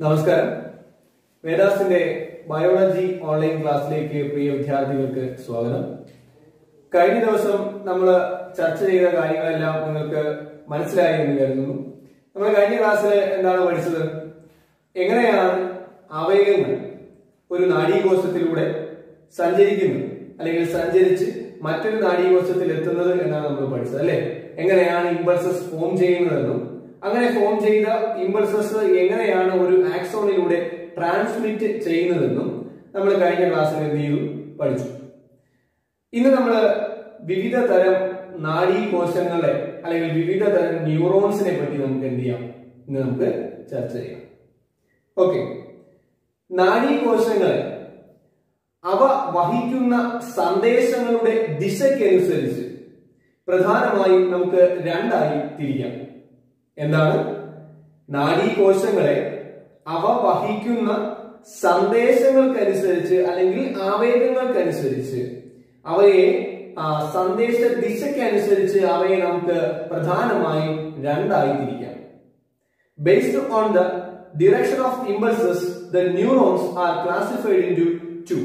നമസ്കാരം വേദാസിന്റെ biology online ക്ലാസ്സിലേക്ക് പ്രിയ വിദ്യാർത്ഥികൾക്ക് സ്വാഗതം കഴിഞ്ഞ ദിവസം നമ്മൾ ചർച്ച ചെയ്ത കാര്യങ്ങളെല്ലാം നിങ്ങൾക്ക് മനസ്സിലായി എന്ന് കരുതുന്നു നമ്മൾ കഴിഞ്ഞ ക്ലാസ്സിൽ എന്താണ് പഠിച്ചത് എങ്ങനെയാണ് അവയവങ്ങൾ ഒരു നാഡീകോശത്തിലൂടെ സഞ്ചരിക്കുന്നത് അല്ലെങ്കിൽ സഞ്ചരിച്ച് മറ്റൊരു നാഡീകോശത്തിൽ എത്തുന്നത് എന്നാണ് നമ്മൾ പഠിച്ചത് അല്ലെ എങ്ങനെയാണ് ഇമ്പൾസസ് ഫോം ചെയ്യുന്നതെന്നും അങ്ങനെ ഫോം ചെയ്ത ഇമ്പൾസസ് എങ്ങനെയാണ് ഒരു ആക്സോണിലൂടെ ട്രാൻസ്മിറ്റ് ചെയ്യുന്നതെന്നും നമ്മൾ കഴിഞ്ഞ ക്ലാസ്സിൽ എന്ത് ചെയ്തു പഠിച്ചു ഇന്ന് നമ്മൾ വിവിധ തരം നാഡീകോശങ്ങളെ അല്ലെങ്കിൽ വിവിധ തരം ന്യൂറോൺസിനെ പറ്റി നമുക്ക് എന്ത് ചെയ്യാം ഇന്ന് നമുക്ക് ചർച്ച ചെയ്യാം ഓക്കെ നാഡീകോശങ്ങളെ അവ വഹിക്കുന്ന സന്ദേശങ്ങളുടെ ദിശയ്ക്കനുസരിച്ച് പ്രധാനമായും നമുക്ക് രണ്ടായി തിരിക്കാം എന്താണ് നാഡീകോശങ്ങളെ അവ വഹിക്കുന്ന സന്ദേശങ്ങൾക്കനുസരിച്ച് അല്ലെങ്കിൽ ആവേഗങ്ങൾക്കനുസരിച്ച് അവയെ ആ സന്ദേശ ദിശയ്ക്കനുസരിച്ച് അവയെ നമുക്ക് പ്രധാനമായും രണ്ടായി തിരിക്കാം based on the direction of impulses the neurons are classified into two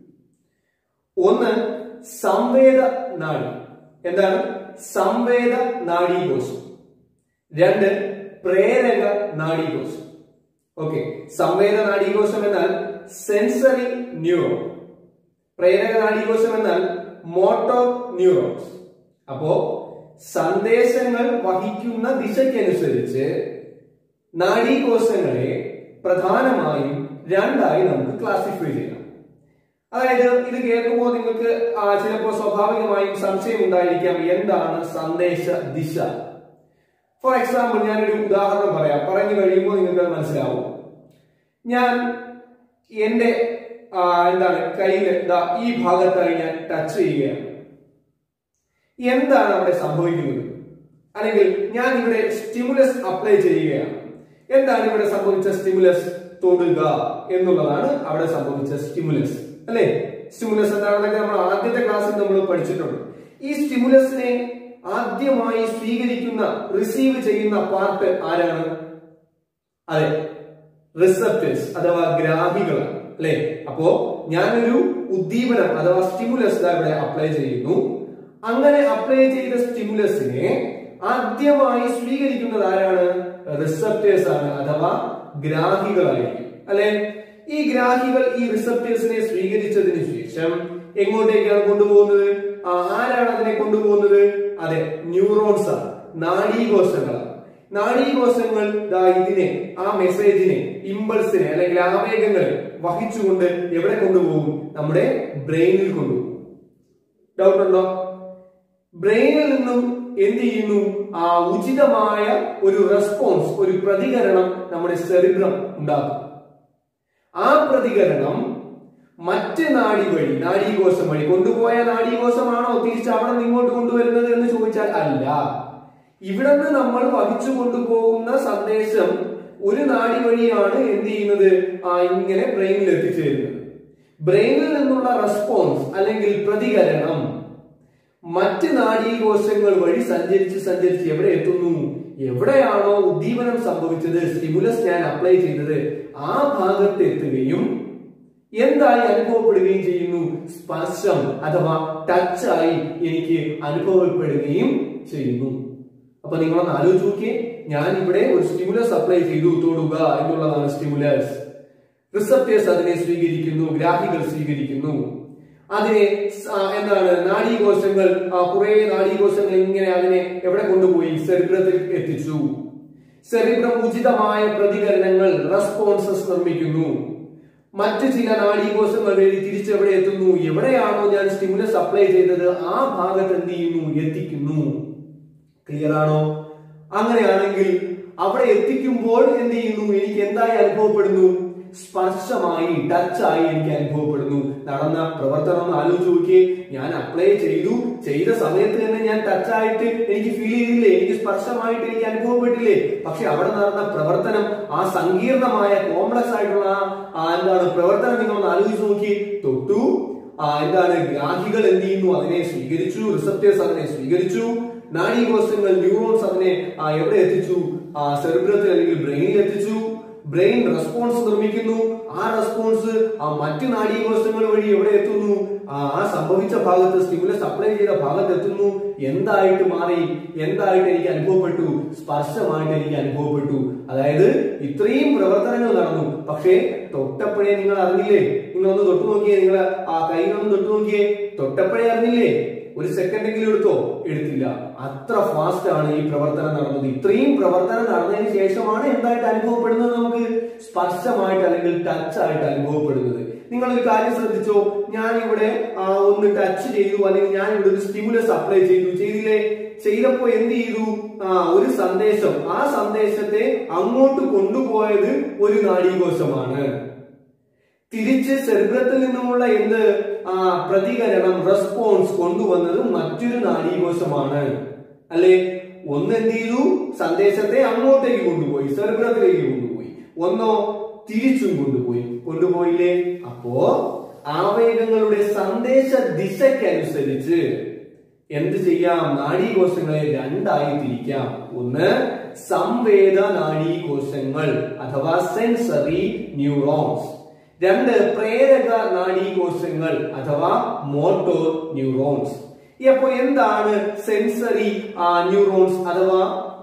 ഒന്ന് സംവേദ നാഡി എന്താണ് സംവേദ നാഡീകോശം രണ്ട് പ്രേരക നാഡീകോശം ഓക്കെ സംവേദ നാഡീകോശം എന്നാൽ സെൻസറി ന്യൂറോൺ പ്രേരക നാഡീകോശം എന്നാൽ മോട്ടോർ ന്യൂറോൺസ് അപ്പോ സന്ദേശങ്ങൾ വഹിക്കുന്ന ദിശയ്ക്കനുസരിച്ച് നാഡീകോശങ്ങളെ പ്രധാനമായും രണ്ടായി നമുക്ക് ക്ലാസിഫൈ ചെയ്യാം അതായത് ഇത് കേൾക്കുമ്പോൾ നിങ്ങൾക്ക് ആ, ചിലപ്പോൾ സ്വാഭാവികമായും സംശയം ഉണ്ടായിരിക്കാം എന്താണ് സന്ദേശ ദിശ ഫോർ എക്സാമ്പിൾ ഞാനൊരു ഉദാഹരണം പറയാം പറഞ്ഞു കഴിയുമ്പോൾ നിങ്ങൾക്ക് അത് മനസ്സിലാവും ഞാൻ എന്റെ ആ, എന്താണ് കയ്യിൽ ദാ ഈ ഭാഗത്തായി ഞാൻ ടച്ച് ചെയ്യുകയാണ് എന്താണ് അവിടെ സംഭവിക്കുന്നത് അല്ലെങ്കിൽ ഞാൻ ഇവിടെ സ്റ്റിമുലസ് അപ്ലൈ ചെയ്യുകയാണ് എന്താണ് ഇവിടെ സംഭവിച്ച സ്റ്റിമുലസ് തൊടുക എന്നുള്ളതാണ് അവിടെ സംഭവിച്ച സ്റ്റിമുലസ് അല്ലെ സ്റ്റിമുലസ് എന്താണെന്നൊക്കെ നമ്മൾ ആദ്യത്തെ ക്ലാസ്സിൽ നമ്മൾ പഠിച്ചിട്ടുണ്ട് ഈ സ്റ്റിമുലസിനെ ആദ്യമായി സ്വീകരിക്കുന്ന റിസീവ് ചെയ്യുന്ന പാർട്ട് ആരാണ് അതെ റിസപ്റ്റേഴ്സ് അഥവാ ഗ്രാഹികളാണ് അല്ലെ അപ്പോ ഞാനൊരു ഉദ്ദീപനം അഥവാ സ്റ്റിമുലസ് ഇവിടെ അപ്ലൈ ചെയ്യുന്നു അങ്ങനെ അപ്ലൈ ചെയ്ത സ്റ്റിമുലസിനെ ആദ്യമായി സ്വീകരിക്കുന്നത് ആരാണ് റിസപ്റ്റേഴ്സ് ആണ് അഥവാ ഗ്രാഹികളായിരിക്കും അല്ലെ ഈ ഗ്രാഹികൾ ഈ റിസപ്റ്റേഴ്സിനെ സ്വീകരിച്ചതിന് ശേഷം എങ്ങോട്ടേക്കാണ് കൊണ്ടുപോകുന്നത് ആ, ആരാണ് അതിനെ കൊണ്ടുപോകുന്നത് അതെ ന്യൂറോൺസ് ആണ് നാഡീകോശങ്ങളാണ് നാഡീകോശങ്ങൾ ദാ ഇതിനെ ആ മെസ്സേജിനെ ഇമ്പൾസിനെ അല്ലെങ്കിൽ ആവേഗങ്ങളെ വഹിച്ചുകൊണ്ട് എവിടെ കൊണ്ടുപോകും നമ്മുടെ ബ്രെയിനിൽ കൊണ്ടുപോകും ഡൗട്ട് ഉണ്ടോ ബ്രെയിനിൽ നിന്നും എന്ത് ചെയ്യുന്നു ആ ഉചിതമായ ഒരു റെസ്പോൺസ് ഒരു പ്രതികരണം നമ്മുടെ സെറിബ്രം ഉണ്ടാക്കും ആ പ്രതികരണം മറ്റ് നാഡി വഴി നാഡീകോശം വഴി കൊണ്ടുപോയ നാഡീകോശമാണോ തിരിച്ച് അവിടെ നിന്ന് ഇങ്ങോട്ട് കൊണ്ടുവരുന്നത് എന്ന് ചോദിച്ചാൽ അല്ല ഇവിടെ നിന്ന് നമ്മൾ വഹിച്ചു കൊണ്ടുപോകുന്ന സന്ദേശം ഒരു നാഡി വഴിയാണ് എന്ത് ചെയ്യുന്നത് ആ ഇങ്ങനെ ബ്രെയിനിൽ എത്തിച്ചേരുന്നത് ബ്രെയിനിൽ നിന്നുള്ള റെസ്പോൺസ് അല്ലെങ്കിൽ പ്രതികരണം മറ്റ് നാഡീകോശങ്ങൾ വഴി സഞ്ചരിച്ച് സഞ്ചരിച്ച് എവിടെ എത്തുന്നു എവിടെയാണോ ഉദ്ദീപനം സംഭവിച്ചത് സ്റ്റിമുലസ് ഞാൻ അപ്ലൈ ചെയ്തത് ആ ഭാഗത്ത് എത്തുകയും എന്തായി അനുഭവപ്പെടുകയും ചെയ്യുന്നു സ്പർശം അഥവാ ടച്ച് ആയി എനിക്ക് അനുഭവപ്പെടുകയും ചെയ്യുന്നു അപ്പൊ നിങ്ങളൊന്ന് ആലോചിച്ച് നോക്കിയേ ഞാൻ ഇവിടെ ഒരു സ്റ്റിമുലസ് അപ്ലൈ ചെയ്തു തൊടുക എന്നുള്ളതാണ് സ്റ്റിമുലസ് റിസപ്റ്റേഴ്സ് അതിനെ സ്വീകരിക്കുന്നു ഗ്രാഹികൾ സ്വീകരിക്കുന്നു അതിനെ സ- ആ, എന്താണ് നാഡീകോശങ്ങൾ ആ, കുറെ നാഡീകോശങ്ങൾ ഇങ്ങനെ അതിനെ എവിടെ കൊണ്ടുപോയി സെറിബ്രത്തിൽ എത്തിച്ചു സെറിബ്രം ഉചിതമായ പ്രതികരണങ്ങൾ റെസ്പോൺസസ് നിർമ്മിക്കുന്നു മറ്റു ചില നാഡീകോശങ്ങൾ വഴി തിരിച്ചെവിടെ എത്തുന്നു എവിടെയാണോ ഞാൻ സ്റ്റിമുലസ് അപ്ലൈ ചെയ്തത് ആ ഭാഗത്ത് എന്ത് ചെയ്യുന്നു എത്തിക്കുന്നു ക്ലിയർ ആണോ അങ്ങനെയാണെങ്കിൽ അവിടെ എത്തിക്കുമ്പോൾ എന്ത് ചെയ്യുന്നു എനിക്ക് എന്തായി അനുഭവപ്പെടുന്നു സ്പർശമായി ടച്ചായി എനിക്ക് അനുഭവപ്പെടുന്നു നടന്ന പ്രവർത്തനം ഒന്ന് ആലോചിച്ച് നോക്കിയേ ഞാൻ അപ്ലൈ ചെയ്തു ചെയ്ത സമയത്ത് തന്നെ ഞാൻ ടച്ചായിട്ട് എനിക്ക് ഫീൽ ചെയ്തില്ലേ എനിക്ക് സ്പർശമായിട്ട് എനിക്ക് അനുഭവപ്പെട്ടില്ലേ പക്ഷെ അവിടെ നടന്ന പ്രവർത്തനം ആ സങ്കീർണമായ കോംപ്ലക്സ് ആയിട്ടുള്ള ആ- ആ എന്താണ് പ്രവർത്തനം നിങ്ങളൊന്ന് ആലോചിച്ച് നോക്കി തൊട്ടു ആ എന്താണ് ഗ്രാഹികൾ എന്ത് ചെയ്യുന്നു അതിനെ സ്വീകരിച്ചു റിസപ്റ്റേഴ്സ് അതിനെ സ്വീകരിച്ചു നാഡീകോശങ്ങൾ ന്യൂറോൺസ് അതിനെ ആ, എവിടെ എത്തിച്ചു ആ സെറിബ്രത്തിൽ അല്ലെങ്കിൽ ബ്രെയിനിൽ എത്തിച്ചു ബ്രെയിൻ റെസ്പോൺസ് നിർമ്മിക്കുന്നു ആ റെസ്പോൺസ് ആ മറ്റു നാഡീകോശങ്ങൾ വഴി എവിടെ എത്തുന്നു ആ ആ സംഭവിച്ച ഭാഗത്ത് സ്റ്റിമുലസ് അപ്ലൈ ചെയ്ത ഭാഗത്ത് എത്തുന്നു എന്തായിട്ട് മാറി എന്തായിട്ട് എനിക്ക് അനുഭവപ്പെട്ടു സ്പർശമായിട്ട് എനിക്ക് അനുഭവപ്പെട്ടു അതായത് ഇത്രയും പ്രവർത്തനങ്ങൾ നടന്നു പക്ഷേ തൊട്ടപ്പോഴേ നിങ്ങൾ അറിഞ്ഞില്ലേ നിങ്ങൾ ഒന്ന് തൊട്ടു നോക്കിയേ നിങ്ങൾ ആ കൈകളൊന്ന് തൊട്ടു നോക്കിയേ തൊട്ടപ്പോഴേ അറിഞ്ഞില്ലേ ഒരു സെക്കൻഡ് എങ്കിലും എടുത്തോ എടുത്തില്ല അത്ര ഫാസ്റ്റ് ആണ് ഈ പ്രവർത്തനം നടന്നത് ഇത്രയും പ്രവർത്തനം നടന്നതിന് ശേഷമാണ് എന്തായിട്ട് അനുഭവപ്പെടുന്നത് നമുക്ക് സ്പർശമായിട്ട് അല്ലെങ്കിൽ ടച്ച് ആയിട്ട് അനുഭവപ്പെടുന്നത് നിങ്ങൾ ഒരു കാര്യം ശ്രദ്ധിച്ചോ ഞാൻ ഇവിടെ ആ, ഒന്ന് ടച്ച് ചെയ്തു അല്ലെങ്കിൽ ഞാൻ ഇവിടെ ഒരു സ്റ്റിമുലസ് അപ്ലൈ ചെയ്തു ചെയ്തില്ലേ ചെയ്തപ്പോ എന്ത് ചെയ്തു ആ ഒരു സന്ദേശം ആ സന്ദേശത്തെ അങ്ങോട്ട് കൊണ്ടുപോയത് ഒരു നാഡീകോശമാണ് തിരിച്ച് സെറിബ്രത്തിൽ നിന്നുമുള്ള എന്ത് ആ പ്രതികരണം റെസ്പോൺസ് കൊണ്ടുവന്നത് മറ്റൊരു നാഡീകോശമാണ് അല്ലെ ഒന്ന് എന്ത് ചെയ്തു സന്ദേശത്തെ അങ്ങോട്ടേക്ക് കൊണ്ടുപോയി സെറിബ്രത്തിലേക്ക് കൊണ്ടുപോയി ഒന്നോ തിരിച്ചും കൊണ്ടുപോയി കൊണ്ടുപോയില്ലേ അപ്പോ ആവേഗങ്ങളുടെ സന്ദേശ ദിശയ്ക്കനുസരിച്ച് എന്ത് ചെയ്യാം നാഡീകോശങ്ങളെ രണ്ടായി തിരിക്കാം ഒന്ന് സംവേദ നാഡീകോശങ്ങൾ അഥവാ സെൻസറി ന്യൂറോൺസ് രണ്ട് പ്രേരക നാഡീകോശങ്ങൾ അഥവാ മോട്ടോർ ന്യൂറോൺസ് അപ്പോ എന്താണ് സെൻസറി ന്യൂറോൺസ് അഥവാ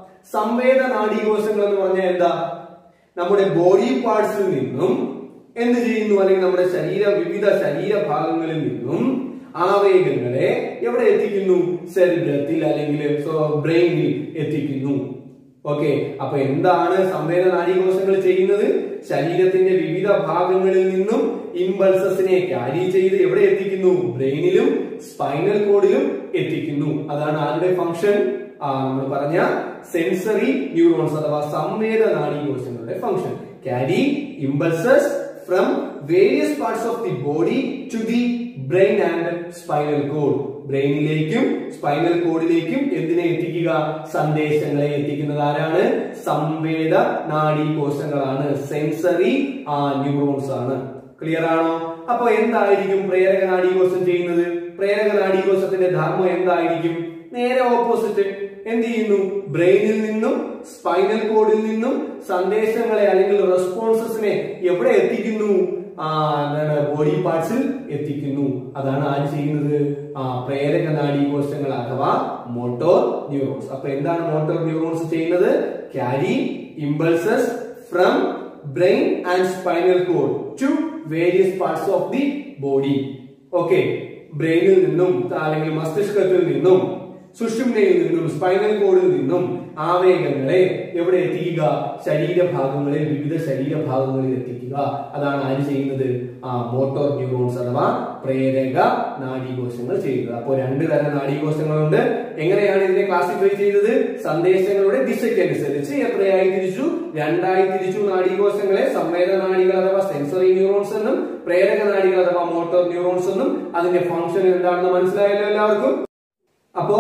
സംവേദ നാഡീകോശങ്ങൾ എന്ന് പറഞ്ഞാൽ എന്താ നമ്മുടെ ബോഡി പാർട്സിൽ നിന്നും എന്ത് ചെയ്യുന്നു അല്ലെങ്കിൽ നമ്മുടെ ശരീര വിവിധ ശരീരഭാഗങ്ങളിൽ നിന്നും ആവേഗങ്ങളെ എവിടെ എത്തിക്കുന്നു ശരീരത്തിൽ അല്ലെങ്കിൽ ബ്രെയിനിൽ എത്തിക്കുന്നു ഓക്കെ അപ്പൊ എന്താണ് സംവേദ നാഡീകോശങ്ങൾ ചെയ്യുന്നത് ശരീരത്തിന്റെ വിവിധ ഭാഗങ്ങളിൽ നിന്നും ഇമ്പൾസസിനെ ക്യാരി ചെയ്ത് എവിടെ എത്തിക്കുന്നു ബ്രെയിനിലും സ്പൈനൽ കോഡിലും എത്തിക്കുന്നു അതാണ് ആരുടെ ഫംഗ്ഷൻ നമ്മൾ പറഞ്ഞ സെൻസറി ന്യൂറോൺസ് അഥവാ സംവേദ നാഡീകോശങ്ങളുടെ function carry impulses from various parts of the body to the brain and spinal cord ബ്രെയിനിലേക്കും സ്പൈനൽ കോഡിലേക്കും എന്തിനെ എത്തിക്കുക സന്ദേശങ്ങളെ എത്തിക്കുന്നത് ആരാണ് സംവേദ നാഡീകോശങ്ങളാണ് സെൻസറി ന്യൂറോൺസ് ആണ് ക്ലിയർ ആണോ അപ്പൊ എന്തായിരിക്കും പ്രേരക നാഡീകോശം ചെയ്യുന്നത് പ്രേരക നാഡീകോശത്തിന്റെ ധർമ്മം എന്തായിരിക്കും നേരെ ഓപ്പോസിറ്റ് എന്ത് ചെയ്യുന്നു ബ്രെയിനിൽ നിന്നും സ്പൈനൽ കോഡിൽ നിന്നും സന്ദേശങ്ങളെ അല്ലെങ്കിൽ റെസ്പോൺസസിനെ എവിടെ എത്തിക്കുന്നു ആ എന്താണ് ബോഡി പാർട്സിൽ എത്തിക്കുന്നു അതാണ് ആര് ചെയ്യുന്നത് ആ പ്രേരക നാഡീകോശങ്ങൾ അഥവാ മോട്ടോർ ന്യൂറോൺസ് അപ്പൊ എന്താണ് മോട്ടോർ ന്യൂറോൺസ് ചെയ്യുന്നത് carry impulses from brain and spinal cord to various parts of the body okay ബ്രെയിനിൽ നിന്നും അല്ലെങ്കിൽ മസ്തിഷ്കത്തിൽ നിന്നും സുഷുമ്നയിൽ നിന്നും സ്പൈനൽ കോഡിൽ നിന്നും ആവേഗങ്ങളെ എവിടെ എത്തിക്കുക ശരീരഭാഗങ്ങളിൽ വിവിധ ശരീരഭാഗങ്ങളിൽ എത്തിക്കുക അതാണ് ആര് ചെയ്യുന്നത് ആ മോട്ടോർ ന്യൂറോൺസ് അഥവാ പ്രേരക നാഡീകോശങ്ങൾ ചെയ്യുന്നത് അപ്പോൾ രണ്ട് തരം നാഡീകോശങ്ങളുണ്ട് എങ്ങനെയാണ് ഇതിനെ ക്ലാസിഫൈ ചെയ്തത് സന്ദേശങ്ങളുടെ ദിശയ്ക്കനുസരിച്ച് എത്രയായി തിരിച്ചു രണ്ടായി തിരിച്ചു നാഡീകോശങ്ങളെ സംവേദ നാഡികൾ അഥവാ സെൻസറി ന്യൂറോൺസ് എന്നും പ്രേരക നാഡികൾ അഥവാ മോട്ടോർ ന്യൂറോൺസ് എന്നും അതിന്റെ ഫംഗ്ഷൻ എന്താണെന്ന് മനസ്സിലായല്ലോ എല്ലാവർക്കും അപ്പോ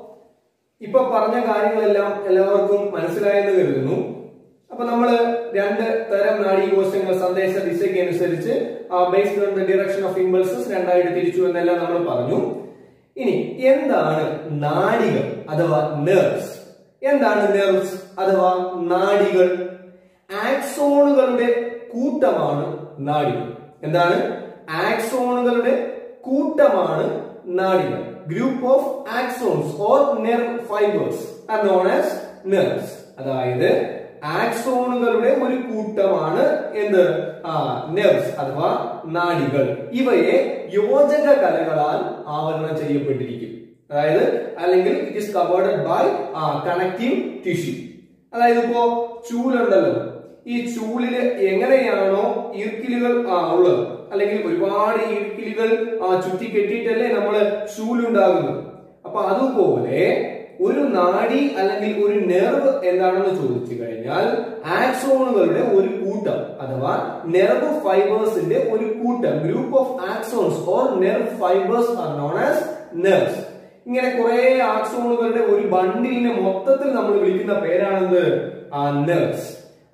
ഇപ്പൊ പറഞ്ഞ കാര്യങ്ങളെല്ലാം എല്ലാവർക്കും മനസ്സിലായെന്ന് കരുതുന്നു അപ്പൊ നമ്മൾ രണ്ട് തരം നാഡീകോശങ്ങൾ സന്ദേശ ദിശയ്ക്ക് അനുസരിച്ച് based on the direction of impulses രണ്ടായിട്ട് തിരിച്ചു എന്നെല്ലാം നമ്മൾ പറഞ്ഞു ഇനി എന്താണ് നാഡികൾ അഥവാ നെർവ്സ് എന്താണ് നെർവ്സ് അഥവാ നാഡികൾ ആക്സോണുകളുടെ കൂട്ടമാണ് നാഡികൾ എന്താണ് ആക്സോണുകളുടെ കൂട്ടമാണ് നാഡികൾ group of axons or nerve fibres are known as nerves അതായത് ആക്സോണുകളുടെ ഒരു കൂട്ടമാണ് എന്ത് ആ നെർവ്സ് അഥവാ നാഡികൾ ഇവയെ യോജക കലകളാൽ ആവരണം ചെയ്യപ്പെട്ടിരിക്കും അതായത് അല്ലെങ്കിൽ it is covered by connective tissue അതായത് ഇപ്പോ ചൂലുണ്ടല്ലോ ഈ ചൂലില് എങ്ങനെയാണോ ഈർക്കിലുകൾ ആ ഉള്ളത് അല്ലെങ്കിൽ ഒരുപാട് ഈർക്കിലുകൾ ആ ചുറ്റി കെട്ടിയിട്ടല്ലേ നമ്മള് ചൂലുണ്ടാകുന്നത് അപ്പൊ അതുപോലെ ഒരു നാഡി അല്ലെങ്കിൽ ഒരു നെർവ് എന്താണെന്ന് ചോദിച്ചു കഴിഞ്ഞാൽ ആക്സോണുകളുടെ ഒരു കൂട്ടം അഥവാ നെർവ് ഫൈബേഴ്സിന്റെ ഒരു കൂട്ടം group of axons or nerve fibres are known as nerves ഇങ്ങനെ കുറെ ആക്സോണുകളുടെ ഒരു ബണ്ടിലിനെ മൊത്തത്തിൽ നമ്മൾ വിളിക്കുന്ന പേരാണെന്ത് നെർവ്സ്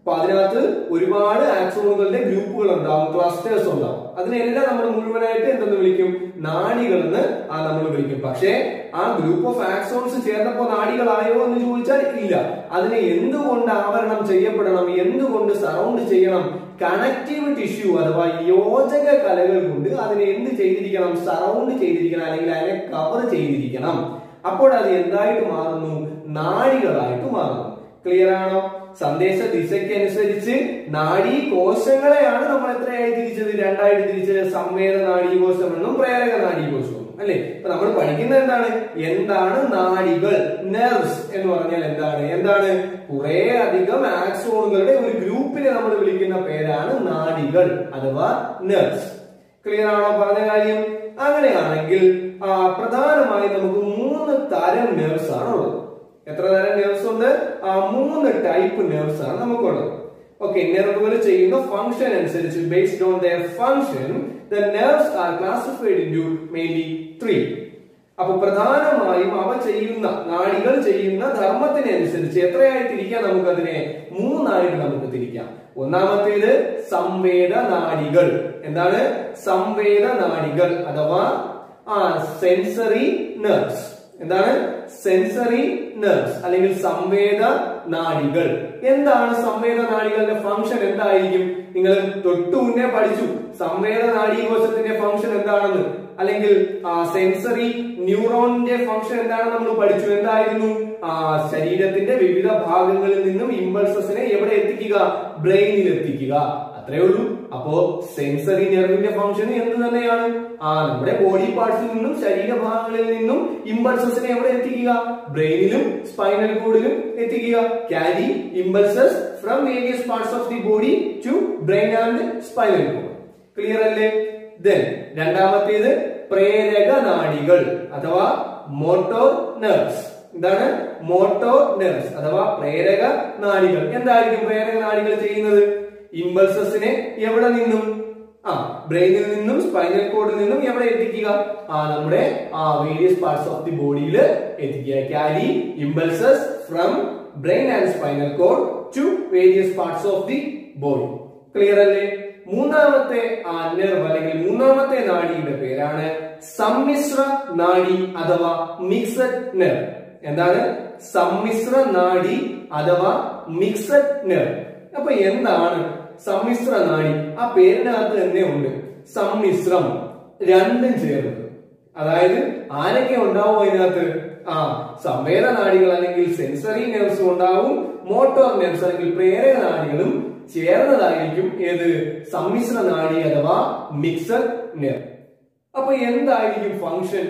അപ്പൊ അതിനകത്ത് ഒരുപാട് ആക്സോണുകളുടെ ഗ്രൂപ്പുകൾ ഉണ്ടാവും ക്ലസ്റ്റേഴ്സ് ഉണ്ടാവും അതിനെല്ലാം നമ്മൾ മുഴുവനായിട്ട് എന്തെന്ന് വിളിക്കും നാഡികൾ എന്ന് ആ നമ്മൾ വിളിക്കും പക്ഷേ ആ ഗ്രൂപ്പ് ഓഫ് ആക്സോൺസ് ചേർന്നപ്പോ നാഡികളായോ എന്ന് ചോദിച്ചാൽ ഇല്ല അതിനെ എന്തുകൊണ്ട് ആവരണം ചെയ്യപ്പെടണം എന്തുകൊണ്ട് സറൗണ്ട് ചെയ്യണം കണക്റ്റീവ് ടിഷ്യൂ അഥവാ യോജക കലകൾ കൊണ്ട് അതിനെ എന്ത് ചെയ്തിരിക്കണം സറൗണ്ട് ചെയ്തിരിക്കണം അല്ലെങ്കിൽ അതിനെ കവർ ചെയ്തിരിക്കണം അപ്പോൾ അത് എന്തായിട്ട് മാറുന്നു നാഡികളായിട്ട് മാറുന്നു ക്ലിയർ ആണോ സന്ദേശ ദിശയ്ക്ക് അനുസരിച്ച് നാഡീ കോശങ്ങളെയാണ് നമ്മൾ എത്രയായി തിരിച്ചത് രണ്ടായിട്ട് തിരിച്ചത് സംവേദ നാഡീകോശം എന്നും പ്രേരക നാഡീകോശം എന്നും അല്ലെ ഇപ്പൊ നമ്മൾ പഠിക്കുന്നത് എന്താണ് എന്താണ് നാഡികൾ നെർവ്സ് എന്ന് പറഞ്ഞാൽ എന്താണ് എന്താണ് കുറെ അധികം ആക്സോണുകളുടെ ഒരു ഗ്രൂപ്പിനെ നമ്മൾ വിളിക്കുന്ന പേരാണ് നാഡികൾ അഥവാ നെർവ്സ് ക്ലിയർ ആണോ പറഞ്ഞ കാര്യം അങ്ങനെയാണെങ്കിൽ ആ, പ്രധാനമായി നമുക്ക് മൂന്ന് തരം നെർവ്സ് ആണ് ഉള്ളത് എത്ര തരം നെർവ്സ് ഉണ്ട് ആ മൂന്ന് ടൈപ്പ് നെർവ്സ് ആണ് നമുക്കുള്ളത് ഓക്കെ നെർവുകൾ ചെയ്യുന്ന ഫംഗ്ഷൻ അനുസരിച്ച് based on their function the nerves are classified into mainly three അപ്പൊ പ്രധാനമായും അവ ചെയ്യുന്ന നാഡികൾ ചെയ്യുന്ന ധർമ്മത്തിനനുസരിച്ച് എത്രയായി തിരിക്കാം നമുക്കതിനെ മൂന്നായിട്ട് നമുക്ക് തിരിക്കാം ഒന്നാമത്തേത് സംവേദ നാഡികൾ എന്താണ് സംവേദ നാഡികൾ അഥവാ ആ സെൻസറി നെർവ്സ് എന്താണ് സെൻസറി നെർവ്സ് അല്ലെങ്കിൽ സംവേദ നാഡികൾ എന്താണ് സംവേദ നാഡികളുടെ ഫംഗ്ഷൻ എന്തായിരിക്കും നിങ്ങൾ തൊട്ടു മുന്നേ പഠിച്ചു സംവേദ നാഡീകോശത്തിന്റെ ഫംഗ്ഷൻ എന്താണെന്ന് അല്ലെങ്കിൽ സെൻസറി ന്യൂറോണിന്റെ ഫംഗ്ഷൻ എന്താണെന്ന് നമ്മൾ പഠിച്ചു എന്തായിരുന്നു ആ ശരീരത്തിന്റെ വിവിധ ഭാഗങ്ങളിൽ നിന്നും ഇമ്പൾസസിനെ എവിടെ എത്തിക്കുക ബ്രെയിനിൽ എത്തിക്കുക അത്രേ ഉള്ളൂ അപ്പോ സെൻസറി നെർവിന്റെ ഫംഗ്ഷൻ എന്ത് തന്നെയാണ് ആ നമ്മുടെ ബോഡി പാർട്സിൽ നിന്നും ശരീരഭാഗങ്ങളിൽ നിന്നും ഇമ്പൾസസിനെ എവിടെ എത്തിക്കുക ബ്രെയിനിലും സ്പൈനൽ കോഡിലും എത്തിക്കുക carry impulses from various parts of the body to brain and spinal cord clear അല്ലേ ദെൻ രണ്ടാമത്തേത് പ്രേരക നാഡികൾ അഥവാ മോട്ടോർ നെർവ്സ് എന്താണ് മോട്ടോർ നെർവ്സ് അഥവാ പ്രേരക നാഡികൾ എന്തായിരിക്കും പ്രേരക നാഡികൾ ചെയ്യുന്നത് ഇമ്പൾസസിനെ എവിടെ നിന്നും ആ ബ്രെയിനിൽ നിന്നും സ്പൈനൽ കോഡിൽ നിന്നും എവിടെ എത്തിക്കുക ആ നമ്മുടെ ആ വേരിയസ് പാർട്സ് ഓഫ് ദി ബോഡിയിൽ എത്തിക്കുക carry impulses from brain and spinal cord to various parts of the body clear അല്ലേ മൂന്നാമത്തെ ആ നെർവ് അല്ലെങ്കിൽ മൂന്നാമത്തെ നാഡിയുടെ പേരാണ് സമ്മിശ്ര നാഡി അഥവാ മിക്സഡ് നെർവ് എന്താണ് സമ്മിശ്ര നാഡി അഥവാ മിക്സഡ് നെർവ് അപ്പൊ എന്താണ് സമ്മിശ്ര നാഡി ആ പേരിനകത്ത് തന്നെ ഉണ്ട് സമ്മിശ്രം രണ്ടും ചേർന്നത് അതായത് ആരൊക്കെ ഉണ്ടാവും അതിനകത്ത് ആ സംവേദ നാഡികൾ അല്ലെങ്കിൽ സെൻസറി നെർവ്സും ഉണ്ടാവും മോട്ടോർ നെർവ്സ് അല്ലെങ്കിൽ പ്രേരക നാഡികളും ചേർന്നതായിരിക്കും ഏത് സമ്മിശ്ര നാഡി അഥവാ മിക്സഡ് നെർവ് അപ്പൊ എന്തായിരിക്കും ഫംഗ്ഷൻ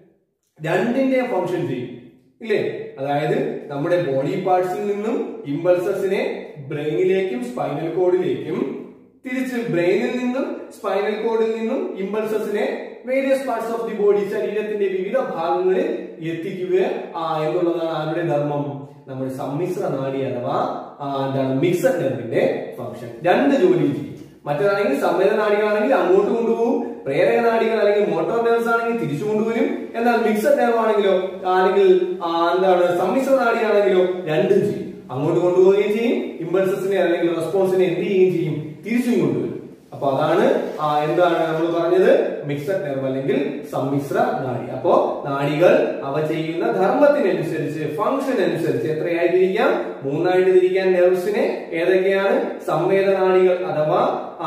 രണ്ടിന്റെ ഫംഗ്ഷൻ ചെയ്യും ഇല്ലേ അതായത് നമ്മുടെ ബോഡി പാർട്സിൽ നിന്നും ഇമ്പൾസസിനെ ബ്രെയിനിലേക്കും സ്പൈനൽ കോഡിലേക്കും തിരിച്ച് ബ്രെയിനിൽ നിന്നും സ്പൈനൽ കോഡിൽ നിന്നും ഇമ്പൾസസിനെ various parts of the body ശരീരത്തിന്റെ വിവിധ ഭാഗങ്ങളിൽ എത്തിക്കുക ആ എന്നുള്ളതാണ് ആരുടെ ധർമ്മം നമ്മുടെ സമ്മിശ്ര നാഡി അഥവാ ആ, എന്താണ് മിക്സഡ് നെർവിന്റെ ഫംഗ്ഷൻ രണ്ട് ജോലി ചെയ്യും മറ്റേതാണെങ്കിൽ സംവേദ നാടികളാണെങ്കിൽ അങ്ങോട്ട് കൊണ്ടുപോകും പ്രേരക നാടികൾ അല്ലെങ്കിൽ മോട്ടോർ നെർവ്സ് ആണെങ്കിൽ തിരിച്ചു കൊണ്ടുവരും എന്നാൽ മിക്സഡ് നെർവ് ആണെങ്കിലോ അല്ലെങ്കിൽ ആ, എന്താണ് സമ്മിശ്ര നാടിയാണെങ്കിലോ രണ്ടും ചെയ്യും അങ്ങോട്ട് കൊണ്ടുപോവുകയും ചെയ്യും ഇമ്പൾസസിനെ അല്ലെങ്കിൽ റെസ്പോൺസിനെ എന്ത് ചെയ്യുകയും ചെയ്യും തിരിച്ചും കൊണ്ടുവരും അപ്പൊ അതാണ് ആ എന്താണ് നമ്മൾ പറഞ്ഞത് മിക്സഡ് നെർവ് അല്ലെങ്കിൽ സമ്മിശ്ര നാഡി അപ്പോ നാഡികൾ അവ ചെയ്യുന്ന ധർമ്മത്തിനനുസരിച്ച് ഫംഗ്ഷൻ അനുസരിച്ച് എത്രയായി തിരിക്കാം മൂന്നായിട്ട് തിരിക്കാൻ നെർവ്സിനെ ഏതൊക്കെയാണ് സംവേദ നാഡികൾ അഥവാ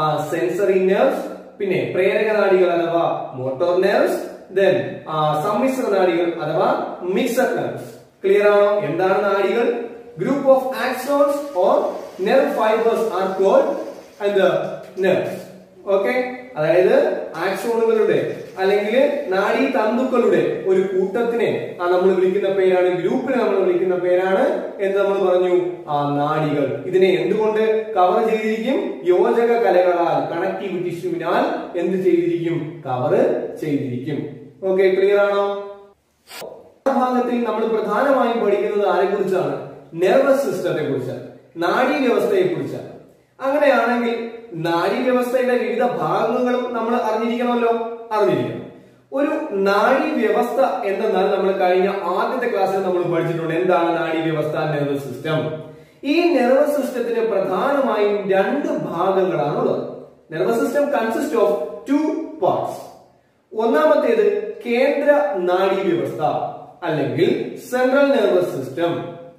സെൻസറി നെർവ്സ് പിന്നെ പ്രേരക നാഡികൾ അഥവാ മോട്ടോർ നെർവ്സ് ദെൻ സമ്മിശ്ര നാഡികൾ അഥവാ മിക്സഡ് നെർവ്സ് ക്ലിയർ ആണോ എന്താണ് നാഡികൾ group of axons or nerve fibres are called and nerves okay അതായത് ആക്സോണുകളുടെ അല്ലെങ്കിൽ നാഡീ തന്തുക്കളുടെ ഒരു കൂട്ടത്തിനെ ആ നമ്മൾ വിളിക്കുന്ന പേരാണ് ഗ്രൂപ്പിനെ നമ്മൾ വിളിക്കുന്ന പേരാണ് എന്ന് നമ്മൾ പറഞ്ഞു ആ നാഡികൾ ഇതിനെ എന്തുകൊണ്ട് കവർ ചെയ്തിരിക്കും യോജക കലകളാൽ കണക്റ്റീവ് ടിഷ്യൂവിനാൽ എന്ത് ചെയ്തിരിക്കും കവർ ചെയ്തിരിക്കും ഓക്കെ ക്ലിയർ ആണോ ഭാഗത്തിൽ നമ്മൾ പ്രധാനമായും പഠിക്കുന്നത് ആരെ കുറിച്ചാണ് നെർവസ് സിസ്റ്റത്തെ കുറിച്ചാണ് നാഡീ വ്യവസ്ഥയെ കുറിച്ചാണ് അങ്ങനെയാണെങ്കിൽ നാഡീ വ്യവസ്ഥയുടെ വിവിധ ഭാഗങ്ങളും നമ്മൾ അറിഞ്ഞിരിക്കണമല്ലോ അറിഞ്ഞിരിക്കണം ഒരു നാഡീ വ്യവസ്ഥ എന്തെന്നാൽ നമ്മൾ കഴിഞ്ഞ ആദ്യത്തെ ക്ലാസ്സിൽ നമ്മൾ പഠിച്ചിട്ടുണ്ട് എന്താണ് നാഡീ വ്യവസ്ഥ നെർവസ് സിസ്റ്റം ഈ നെർവസ് സിസ്റ്റത്തിന് പ്രധാനമായും രണ്ട് ഭാഗങ്ങളാണുള്ളത് nervous system consist of two parts ഒന്നാമത്തേത് കേന്ദ്ര നാഡീവ്യവസ്ഥ അല്ലെങ്കിൽ സെൻട്രൽ നെർവസ് സിസ്റ്റം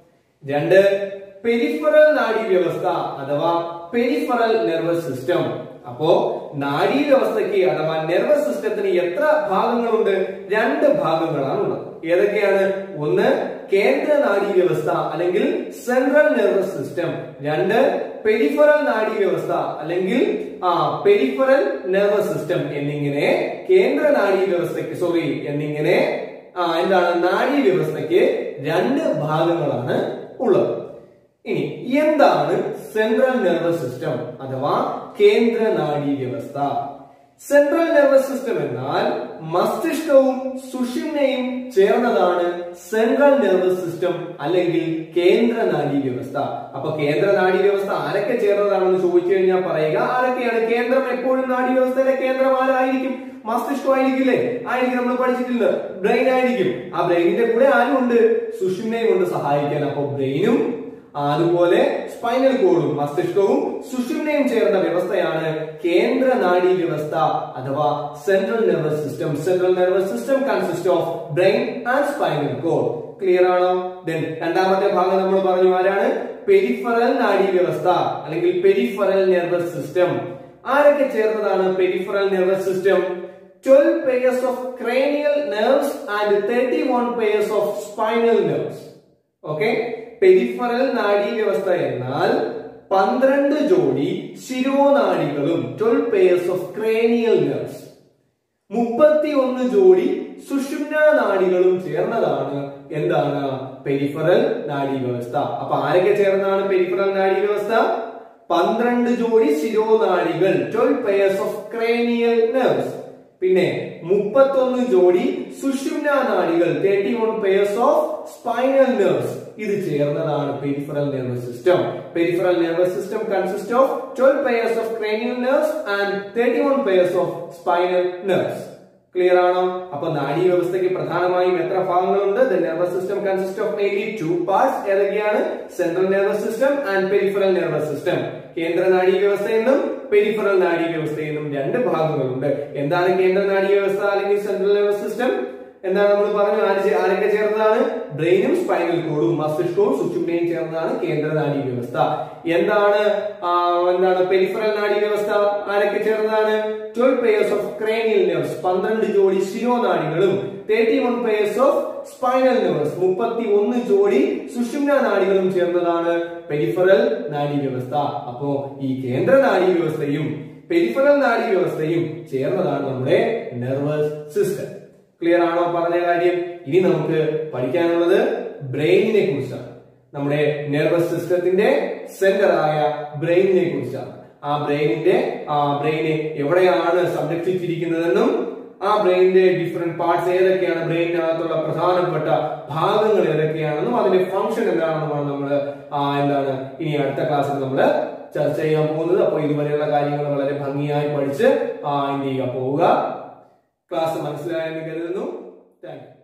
രണ്ട് പെരിഫറൽ നാഡീവ്യവസ്ഥ അഥവാ പെരിഫറൽ നെർവസ് സിസ്റ്റം അപ്പോ നാഡീവ്യവസ്ഥയ്ക്ക് അഥവാ നെർവസ് സിസ്റ്റത്തിന് എത്ര ഭാഗങ്ങളുണ്ട് രണ്ട് ഭാഗങ്ങളാണുള്ളത് ഏതൊക്കെയാണ് ഒന്ന് കേന്ദ്ര നാഡീവ്യവസ്ഥ അല്ലെങ്കിൽ സെൻട്രൽ നെർവസ് സിസ്റ്റം രണ്ട് പെരിഫറൽ നാഡീവ്യവസ്ഥ അല്ലെങ്കിൽ ആ പെരിഫറൽ നെർവസ് സിസ്റ്റം എന്നിങ്ങനെ കേന്ദ്ര നാഡീവ്യവസ്ഥയ്ക്ക് സോറി എന്നിങ്ങനെ ആ എന്താണ് നാഡീവ്യവസ്ഥയ്ക്ക് രണ്ട് ഭാഗങ്ങളാണ് ഉള്ളത് ഇനി എന്താണ് സെൻട്രൽ നെർവസ് സിസ്റ്റം അഥവാ കേന്ദ്ര നാഡീവ്യവസ്ഥ സെൻട്രൽ നെർവസ് സിസ്റ്റം എന്നാൽ മസ്തിഷ്കവും സുഷിമ്നയും ചേർന്നതാണ് സെൻട്രൽ നെർവസ് സിസ്റ്റം അല്ലെങ്കിൽ കേന്ദ്ര നാഡീവ്യവസ്ഥ അപ്പൊ കേന്ദ്ര നാഡീവ്യവസ്ഥ ആരൊക്കെ ചേർന്നതാണെന്ന് ചോദിച്ചു കഴിഞ്ഞാൽ പറയുക ആരൊക്കെയാണ് കേന്ദ്രം എപ്പോഴും നാഡീവ്യവസ്ഥയിലെ കേന്ദ്രം ആരായിരിക്കും മസ്തിഷ്കമായിരിക്കില്ലേ ആയിരിക്കും നമ്മൾ പഠിച്ചിട്ടില്ല ബ്രെയിൻ ആയിരിക്കും ആ ബ്രെയിനിന്റെ കൂടെ ആരും ഉണ്ട് സുഷിമ്നയും കൊണ്ട് സഹായിക്കാൻ അപ്പൊ ബ്രെയിനും അതുപോലെ സ്പൈനൽ കോഡും മസ്തിഷ്കവും സുഷുമ്നയും ചേർന്ന വ്യവസ്ഥയാണ് കേന്ദ്ര നാഡീ വ്യവസ്ഥ അഥവാ central nervous system central nervous system consist of brain and spinal cord clear ആണോ ദെൻ രണ്ടാമത്തെ ഭാഗം നമ്മൾ പറഞ്ഞു ആരാണ് പെരിഫറൽ നാഡീ വ്യവസ്ഥ അല്ലെങ്കിൽ പെരിഫറൽ നെർവസ് സിസ്റ്റം ആരൊക്കെ ചേർന്നതാണ് peripheral nervous system 12 pairs of cranial nerves and 31 pairs of spinal nerves. Okay peripheral നാഡീവ്യവസ്ഥ എന്നാൽ പന്ത്രണ്ട് ജോഡി ശിരോനാഡികളും twelve pairs of cranial nerves മുപ്പത്തി ഒന്ന് ജോഡി സുഷുമ്ന നാഡികളും ചേർന്നതാണ് എന്താണ് പെരിഫറൽ നാഡീവ്യവസ്ഥ അപ്പൊ ആരൊക്കെ ചേർന്നതാണ് പെരിഫറൽ നാഡീവ്യവസ്ഥ പന്ത്രണ്ട് ജോഡി ശിരോനാഡികൾ twelve pairs of cranial nerves പിന്നെ മുപ്പത്തൊന്ന് ജോഡി സുഷുമ്ന നാഡികൾ thirty one pairs of spinal nerves ഇത് ചേർന്നതാണ് peripheral nervous system peripheral nervous system consist of twelve pairs of cranial nerves and thirty one pairs of spinal nerves clear ആണോ അപ്പൊ നാഡീ വ്യവസ്ഥയ്ക്ക് പ്രധാനമായും എത്ര ഭാഗങ്ങളുണ്ട് the nervous system consist of mainly two parts ഏതൊക്കെയാണ് central nervous system and peripheral nervous system കേന്ദ്ര നാഡീ വ്യവസ്ഥ എന്നും പെരിഫറൽ നാഡീ വ്യവസ്ഥ എന്നും രണ്ട് ഭാഗങ്ങളുണ്ട് എന്താണ് കേന്ദ്ര നാഡീ വ്യവസ്ഥ അല്ലെങ്കിൽ സെൻട്രൽ നെർവസ് സിസ്റ്റം എന്താണ് നമ്മൾ പറഞ്ഞു ആര് ചേ- ആരൊക്കെ ചേർന്നതാണ് ബ്രെയിനും സ്പൈനൽ കോഡും മസ്തിഷ്കവും സുഷുമ്നയും ചേർന്നതാണ് കേന്ദ്ര നാഡീ വ്യവസ്ഥ എന്താണ് ആ, എന്താണ് പെരിഫറൽ നാഡീ വ്യവസ്ഥ ആരൊക്കെ ചേർന്നതാണ് twelve pairs of cranial nerves പന്ത്രണ്ട് ജോഡി ശിരോനാഡികളും thirty one pairs of spinal nerves മുപ്പത്തി ഒന്ന് ജോഡി സുഷുമ്ന നാഡികളും ചേർന്നതാണ് പെരിഫറൽ നാഡീ വ്യവസ്ഥ അപ്പോ ഈ കേന്ദ്ര നാഡീ വ്യവസ്ഥയും പെരിഫറൽ നാഡീ വ്യവസ്ഥയും ചേർന്നതാണ് നമ്മുടെ നെർവസ് സിസ്റ്റം ക്ലിയർ ആണോ പറഞ്ഞ കാര്യം ഇനി നമുക്ക് പഠിക്കാനുള്ളത് ബ്രെയിനിനെ കുറിച്ചാണ് നമ്മുടെ നെർവസ് സിസ്റ്റത്തിന്റെ സെന്റർ ആയ ബ്രെയിനിനെ കുറിച്ചാണ് ആ ബ്രെയിനിന്റെ ആ ബ്രെയിനെ എവിടെയാണ് സംരക്ഷിച്ചിരിക്കുന്നതെന്നും ആ ബ്രെയിനിന്റെ ഡിഫറെന്റ് പാർട്സ് ഏതൊക്കെയാണ് ബ്രെയിനിനകത്തുള്ള പ്രധാനപ്പെട്ട ഭാഗങ്ങൾ ഏതൊക്കെയാണെന്നും അതിന്റെ ഫംഗ്ഷൻ എന്താണെന്നുമാണ് നമ്മൾ എന്താണ് ഇനി അടുത്ത ക്ലാസ്സിൽ നമ്മൾ ചർച്ച ചെയ്യാൻ പോകുന്നത് അപ്പോൾ ഇതുവരെയുള്ള കാര്യങ്ങൾ വളരെ ഭംഗിയായി പഠിച്ച് ആ എന്ത് ചെയ്യുക പോവുക ക്ലാസ് മനസ്സിലായെന്ന് കരുതുന്നു താങ്ക് യു